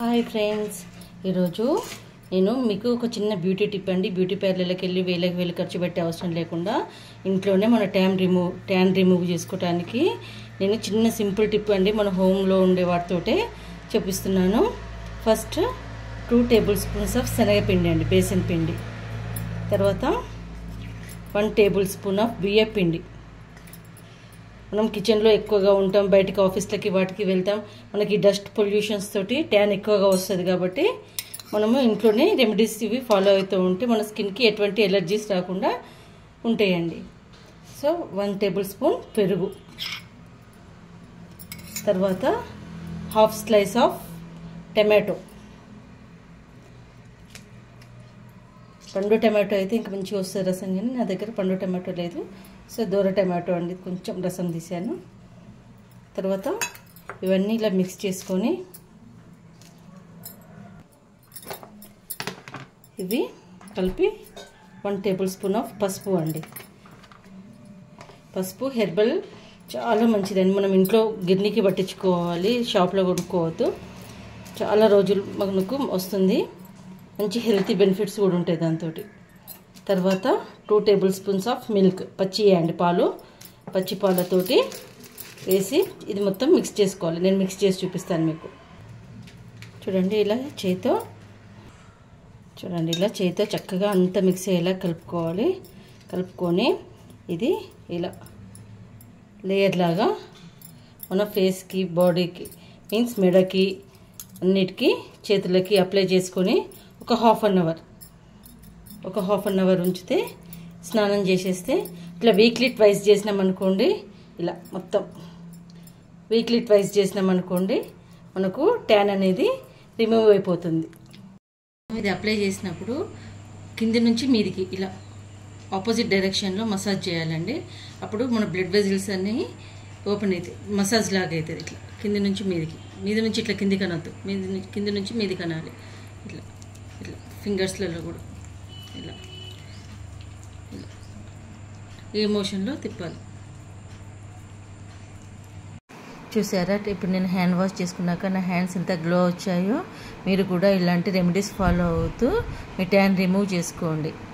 hi friends ఈరోజు నేను మీకు ఒక చిన్న బ్యూటీ టిప్ అండి బ్యూటీ పార్లర్కి వెళ్ళి వేలకు వేలు ఖర్చు పెట్టే అవసరం లేకుండా ఇంట్లోనే మన ట్యాన్ రిమూవ్ ట్యాన్ రిమూవ్ చేసుకోవడానికి నేను చిన్న సింపుల్ టిప్ అండి మన హోమ్లో ఉండే వాటితోటే చూపిస్తున్నాను first two tablespoons of శనగపిండి అండి బేసన్ పిండి తర్వాత వన్ టేబుల్ స్పూన్ ఆఫ్ బియ్య పిండి మనం కిచెన్లో ఎక్కువగా ఉంటాం బయటికి ఆఫీస్లకి వాటికి వెళ్తాం మనకి డస్ట్ పొల్యూషన్స్ తోటి ట్యాన్ ఎక్కువగా వస్తుంది కాబట్టి మనము ఇంట్లోనే రెమెడీస్ ఇవి ఫాలో అవుతూ ఉంటే మన స్కిన్కి ఎటువంటి ఎలర్జీస్ రాకుండా ఉంటాయండి సో వన్ టేబుల్ స్పూన్ పెరుగు తర్వాత హాఫ్ స్లైస్ ఆఫ్ టమాటో పండు టమాటో అయితే ఇంకా మంచిగా వస్తుంది రసం కానీ నా దగ్గర పండు టమాటో లేదు సో దూర టమాటో అండి కొంచెం రసం తీసాను తర్వాత ఇవన్నీ ఇలా మిక్స్ చేసుకొని ఇవి కలిపి వన్ టేబుల్ స్పూన్ ఆఫ్ పసుపు అండి పసుపు హెర్బల్ చాలా మంచిదండి మనం ఇంట్లో గిర్నీకి పట్టించుకోవాలి షాప్లో కొనుక్కోవద్దు చాలా రోజులు మనకు వస్తుంది మంచి హెల్తీ బెనిఫిట్స్ కూడా ఉంటాయి దాంతో తర్వాత two tablespoons of milk పచ్చి అండి పాలు పచ్చి పాలతోటి వేసి ఇది మొత్తం మిక్స్ చేసుకోవాలి నేను మిక్స్ చేసి చూపిస్తాను మీకు చూడండి ఇలా చేతితో చూడండి ఇలా చేతితో చక్కగా అంతా మిక్స్ అయ్యేలా కలుపుకోవాలి కలుపుకొని ఇది ఇలా లేయర్ లాగా మన ఫేస్కి బాడీకి మీన్స్ మెడకి అన్నిటికీ చేతులకి అప్లై చేసుకొని ఒక హాఫ్ అన్ అవర్ ఒక హాఫ్ అన్ అవర్ ఉంచితే స్నానం చేసేస్తే ఇట్లా వీక్లీ ట్వైస్ చేసినామనుకోండి ఇలా మొత్తం వీక్లీ ట్వైస్ చేసినామనుకోండి మనకు ట్యాన్ అనేది రిమూవ్ అయిపోతుంది ఇది అప్లై చేసినప్పుడు కింది నుంచి మీదికి ఇలా ఆపోజిట్ డైరెక్షన్లో మసాజ్ చేయాలండి అప్పుడు మన బ్లడ్ వెజిల్స్ అన్నీ ఓపెన్ అవుతాయి మసాజ్ లాగా అవుతుంది ఇట్లా కింది నుంచి మీదికి మీది నుంచి ఇట్లా కింది కనొద్దు మీది కింది నుంచి మీది కనాలి ఇట్లా ఇట్లా ఫింగర్స్లలో కూడా ఇలా ఇలా ఈ మోషన్లో తిప్పాలి చూసారా ఇప్పుడు నేను హ్యాండ్ వాష్ చేసుకున్నాక నా హ్యాండ్స్ ఎంత గ్లో వచ్చాయో మీరు కూడా ఇలాంటి రెమెడీస్ ఫాలో అవుతూ మీ ట్యాన్ రిమూవ్ చేసుకోండి